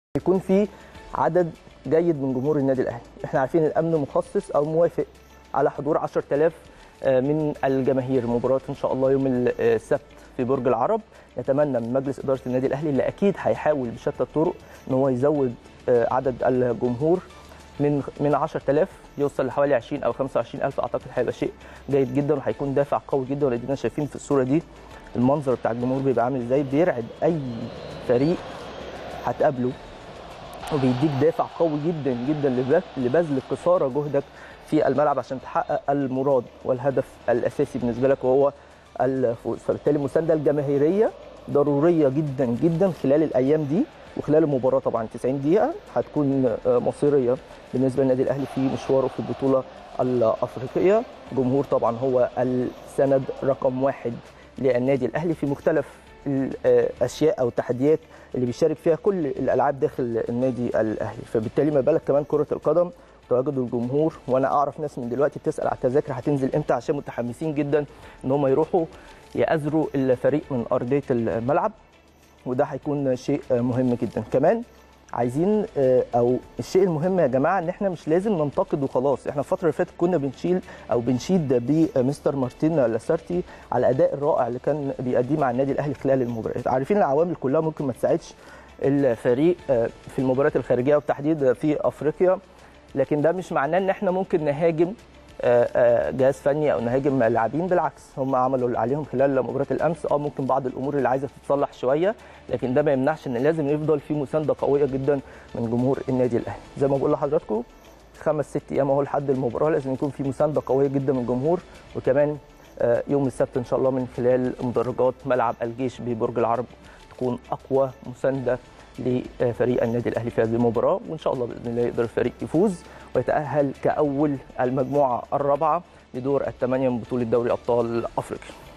يكون في عدد جيد من جمهور النادي الاهلي احنا عارفين الامن مخصص او موافق على حضور 10000 من الجماهير مباراه ان شاء الله يوم السبت في برج العرب نتمنى من مجلس اداره النادي الاهلي اللي اكيد هيحاول بشتى الطرق ان هو يزود عدد الجمهور من من 10000 يوصل لحوالي 20 او 25000 اعتقد هيبقى شيء جيد جدا وهيكون دافع قوي جدا ولدينا شايفين في الصوره دي المنظر بتاع الجمهور بيبقى عامل ازاي بيرعب اي فريق هتقابله وبيديك دافع قوي جدا جدا لبذل قصارى جهدك في الملعب عشان تحقق المراد والهدف الاساسي بالنسبه لك وهو الفوز فبالتالي المسانده الجماهيريه ضروريه جدا جدا خلال الايام دي وخلال المباراه طبعا 90 دقيقه هتكون مصيريه بالنسبه للنادي الاهلي في مشواره في البطوله الافريقيه جمهور طبعا هو السند رقم واحد للنادي الاهلي في مختلف الاشياء او التحديات اللي بيشارك فيها كل الالعاب داخل النادي الاهلي فبالتالي ما بالك كمان كره القدم تواجد الجمهور وانا اعرف ناس من دلوقتي بتسال على التذاكر هتنزل امتى عشان متحمسين جدا ان هم يروحوا يأزروا الفريق من ارضيه الملعب وده هيكون شيء مهم جدا كمان عايزين او الشيء المهم يا جماعه ان احنا مش لازم ننتقد وخلاص احنا الفتره اللي فاتت كنا بنشيل او بنشيد بمستر مارتين لاسارتي على الاداء الرائع اللي كان بيأديه مع النادي الاهلي خلال المباريات عارفين العوامل كلها ممكن ما تساعدش الفريق في المباريات الخارجيه وبالتحديد في افريقيا لكن ده مش معناه ان احنا ممكن نهاجم جهاز فني او نهاجم لاعبين بالعكس هم عملوا اللي عليهم خلال مباراه الامس اه ممكن بعض الامور اللي عايزه تتصلح شويه لكن ده ما يمنعش ان لازم يفضل في مسانده قويه جدا من جمهور النادي الاهلي زي ما بقول لحضراتكم خمس ست ايام اهو لحد المباراه لازم يكون في مسانده قويه جدا من الجمهور وكمان يوم السبت ان شاء الله من خلال مدرجات ملعب الجيش ببرج العرب تكون اقوى مسانده لفريق النادي الاهلي في هذه المباراه وان شاء الله باذن الله يقدر الفريق يفوز ويتاهل كاول المجموعه الرابعه لدور الثمانيه من بطوله دوري ابطال افريقيا